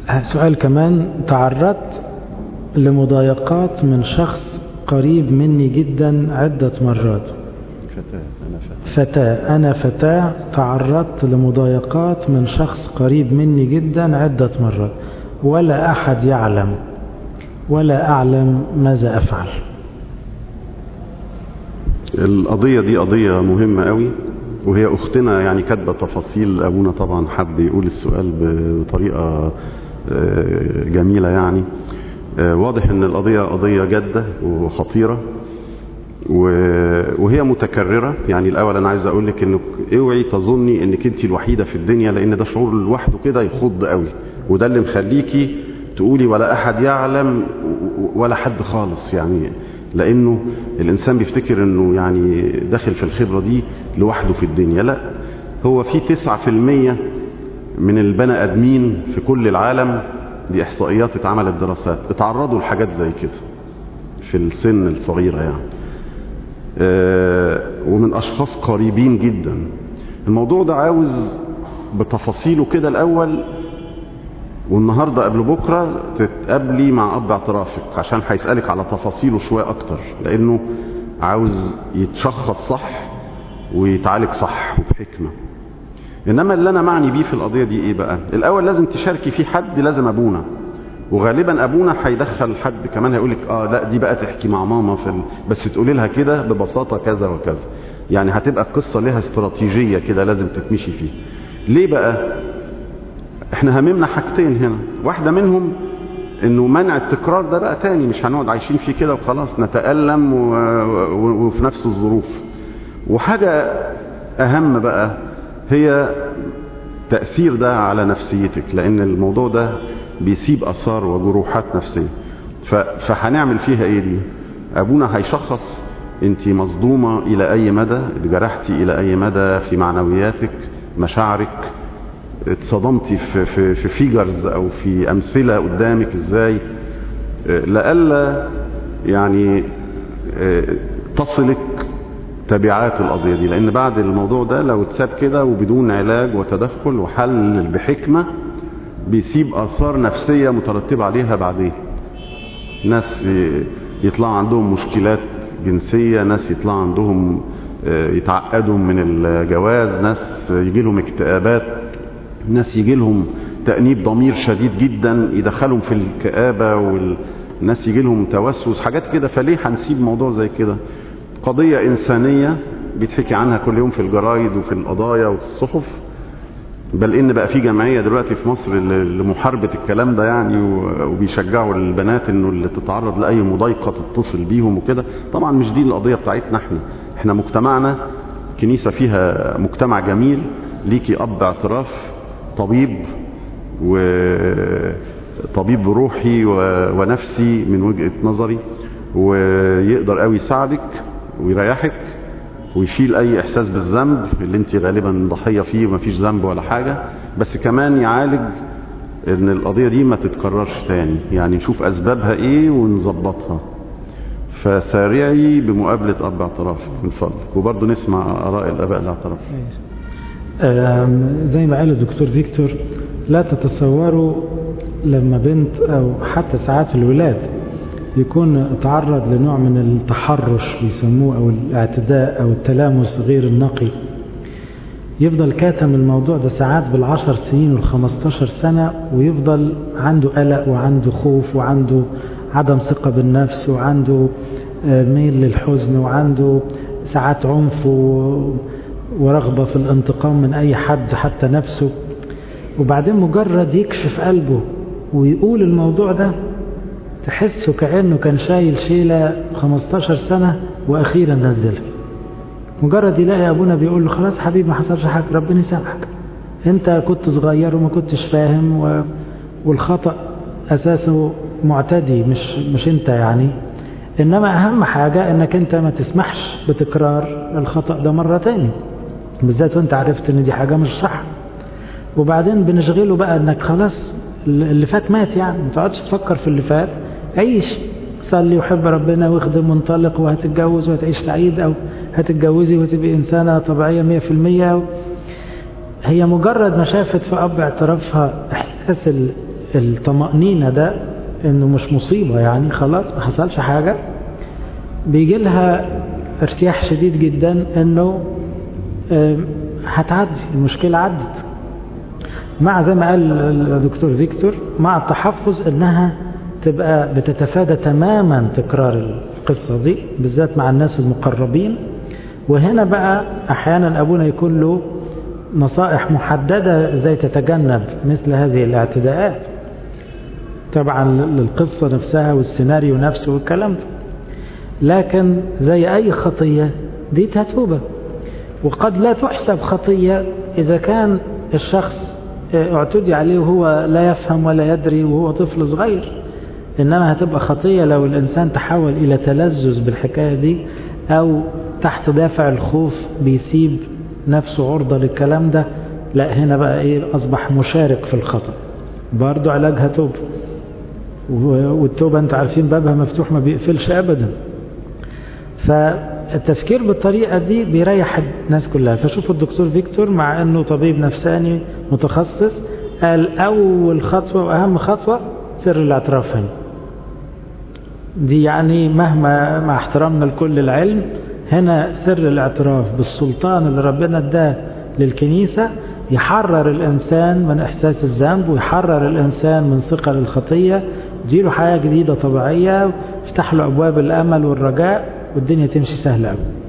سؤال كمان تعرضت لمضايقات من شخص قريب مني جدا عدة مرات فتاة أنا فتاة فتاة أنا فتاة تعرضت لمضايقات من شخص قريب مني جدا عدة مرات ولا أحد يعلم ولا أعلم ماذا أفعل القضية دي قضية مهمة قوي وهي أختنا يعني كاتبة تفاصيل أبونا طبعا حب يقول السؤال بطريقة آه، جميلة يعني آه، واضح ان القضية قضية جادة وخطيرة و- وهي متكررة يعني الأول أنا عايز أقول لك إنك اوعي تظني إنك أنت الوحيدة في الدنيا لأن ده شعور لوحده كده يخض قوي وده اللي مخليكي تقولي ولا أحد يعلم ولا حد خالص يعني لأنه الإنسان بيفتكر إنه يعني داخل في الخبرة دي لوحده في الدنيا لا هو في تسعة في المية من البني آدمين في كل العالم دي إحصائيات اتعملت دراسات اتعرضوا لحاجات زي كده في السن الصغيرة يعني آه، ومن أشخاص قريبين جدا الموضوع ده عاوز بتفاصيله كده الأول والنهاردة قبل بكرة تتقابلي مع أب اعترافك عشان هيسألك على تفاصيله شوية أكتر لأنه عاوز يتشخص صح ويتعالج صح وبحكمة إنما اللي أنا معني بيه في القضية دي إيه بقى الأول لازم تشاركي في حد لازم أبونا وغالبا ابونا هيدخل حد كمان هيقول لك اه لا دي بقى تحكي مع ماما في ال... بس تقولي لها كده ببساطه كذا وكذا يعني هتبقى القصه لها استراتيجيه كده لازم تتمشي فيها ليه بقى احنا هممنا حاجتين هنا واحده منهم انه منع التكرار ده بقى تاني مش هنقعد عايشين فيه كده وخلاص نتالم و... و... وفي نفس الظروف وحاجه اهم بقى هي تأثير ده على نفسيتك لأن الموضوع ده بيسيب أثار وجروحات نفسية ف- فهنعمل فيها إيه دي أبونا هيشخص أنت مصدومة إلى أي مدى اتجرحتي إلى أي مدى في معنوياتك مشاعرك اتصدمتي في, في, في فيجرز أو في أمثلة قدامك إزاي آه، لألا يعني آه، تصلك تبعات القضية دي لأن بعد الموضوع ده لو اتساب كده وبدون علاج وتدخل وحل بحكمة بيسيب آثار نفسية مترتبة عليها بعدين ناس ي- يطلع عندهم مشكلات جنسية ناس يطلع عندهم آه، يتعقدوا من الجواز ناس يجي لهم اكتئابات ناس يجي لهم تأنيب ضمير شديد جدا يدخلهم في الكآبة والناس يجي لهم توسوس حاجات كده فليه هنسيب موضوع زي كده قضية إنسانية بيتحكي عنها كل يوم في الجرايد وفي القضايا وفي الصحف بل ان بقى في جمعيه دلوقتي في مصر ل- لمحاربه الكلام ده يعني و- وبيشجعوا البنات انه اللي تتعرض لاي مضايقه تتصل بيهم وكده طبعا مش دي القضيه بتاعتنا احنا احنا مجتمعنا كنيسه فيها مجتمع جميل ليكي اب اعتراف طبيب وطبيب روحي و- ونفسي من وجهه نظري ويقدر قوي يساعدك ويريحك ويشيل اي احساس بالذنب اللي انت غالبا ضحيه فيه ومفيش ذنب ولا حاجه بس كمان يعالج ان القضيه دي ما تتكررش تاني يعني نشوف اسبابها ايه ونظبطها فسارعي بمقابله اب اعترافك من فضلك وبرضه نسمع اراء الاباء الاعتراف آم، زي ما قال الدكتور فيكتور لا تتصوروا لما بنت او حتى ساعات الولاد يكون تعرض لنوع من التحرش بيسموه او الاعتداء او التلامس غير النقي يفضل كاتم الموضوع ده ساعات بالعشر سنين والخمستاشر سنة ويفضل عنده قلق وعنده خوف وعنده عدم ثقة بالنفس وعنده آه، ميل للحزن وعنده ساعات عنف و- ورغبة في الانتقام من أي حد حتى نفسه وبعدين مجرد يكشف قلبه ويقول الموضوع ده تحسه كأنه كان شايل شيلة 15 سنة وأخيرا نزلها مجرد يلاقي أبونا بيقول له خلاص حبيبي ما حصلش حاجة ربنا يسامحك أنت كنت صغير وما كنتش فاهم و... والخطأ أساسه معتدي مش مش أنت يعني إنما أهم حاجة إنك أنت ما تسمحش بتكرار الخطأ ده مرة تاني بالذات وأنت عرفت إن دي حاجة مش صح وبعدين بنشغله بقى إنك خلاص اللي فات مات يعني ما تقعدش تفكر في اللي فات عيش صلي وحب ربنا واخدم وانطلق وهتتجوز وهتعيش سعيد او هتتجوزي وتبقي انسانه طبيعيه 100% هي مجرد ما شافت في اب اعترافها احساس ال- الطمأنينة ده انه مش مصيبة يعني خلاص ما حصلش حاجة بيجي لها ارتياح شديد جدا انه هتعدي المشكلة عدت مع زي ما قال الدكتور فيكتور مع التحفظ انها تبقى بتتفادى تماما تكرار القصة دي بالذات مع الناس المقربين وهنا بقى احيانا ابونا يكون له نصائح محددة ازاي تتجنب مثل هذه الاعتداءات طبعا للقصة نفسها والسيناريو نفسه والكلام ده لكن زي اي خطية دي توبة وقد لا تحسب خطية اذا كان الشخص اعتدي عليه وهو لا يفهم ولا يدري وهو طفل صغير إنما هتبقى خطية لو الإنسان تحول إلى تلذذ بالحكاية دي أو تحت دافع الخوف بيسيب نفسه عرضة للكلام ده لا هنا بقى إيه أصبح مشارك في الخطأ برضو علاجها توبة والتوبة أنتوا عارفين بابها مفتوح ما بيقفلش أبدا فالتفكير بالطريقة دي بيريح الناس كلها فشوفوا الدكتور فيكتور مع أنه طبيب نفساني متخصص قال أول خطوة وأهم خطوة سر الاعتراف هنا دي يعني مهما مع احترامنا لكل العلم هنا سر الاعتراف بالسلطان اللي ربنا اداه للكنيسة يحرر الإنسان من إحساس الذنب ويحرر الإنسان من ثقل الخطية يديله حياة جديدة طبيعية يفتح له أبواب الأمل والرجاء والدنيا تمشي سهلة قوي